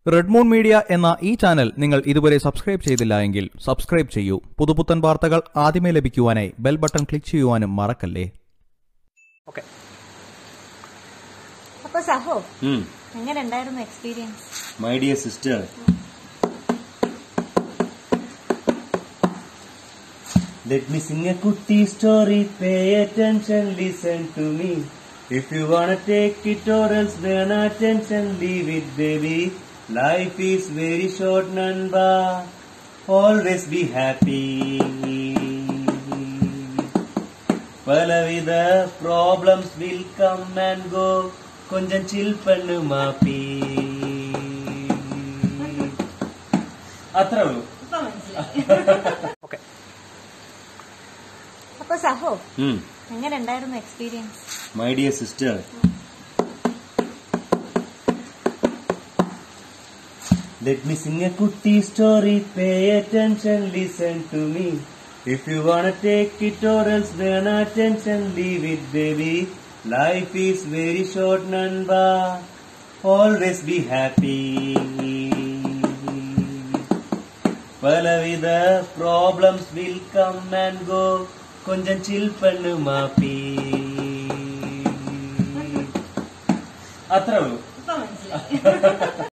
Red moon media എന്ന ഈ channel നിങ്ങൾ ഇതുവരെ സബ്സ്ക്രൈബ് ചെയ്തില്ല എങ്കിൽ സബ്സ്ക്രൈബ് ചെയ്യൂ പുതുപുത്തൻ വാർത്തകൾ ആദ്യമേ ലഭിക്കുവാനായി ബെൽ ബട്ടൺ ക്ലിക്ക് ചെയ്യുവാനും മറക്കല്ലേ ഓക്കെ അപ്പൊ സഹോ Hmm. എങ്ങനെ ഉണ്ടായിരുന്നു experience My dear sister. Let me sing a kutti story, pay attention, listen to me. If you wanna take it or else then attention, leave it baby. Life is very short, Nanba. Always be happy. பலவித problems will come and go கொஞ்சம் chill பண்ணு മാപ്പി അത്രേ ഉള്ളൂ okay അപ്പൊ സഹോ എങ്ങനെ ഉണ്ടായിരുന്നു experience my dear sister Let me sing a kutti story, pay attention, listen to me. If you wanna take it or else then attention, leave it baby. Life is very short, Nanba. Always be happy. பலவித problems will come and go கொஞ்சம் chill பண்ணு മാപ്പി അത്രേ ഉള്ളൂ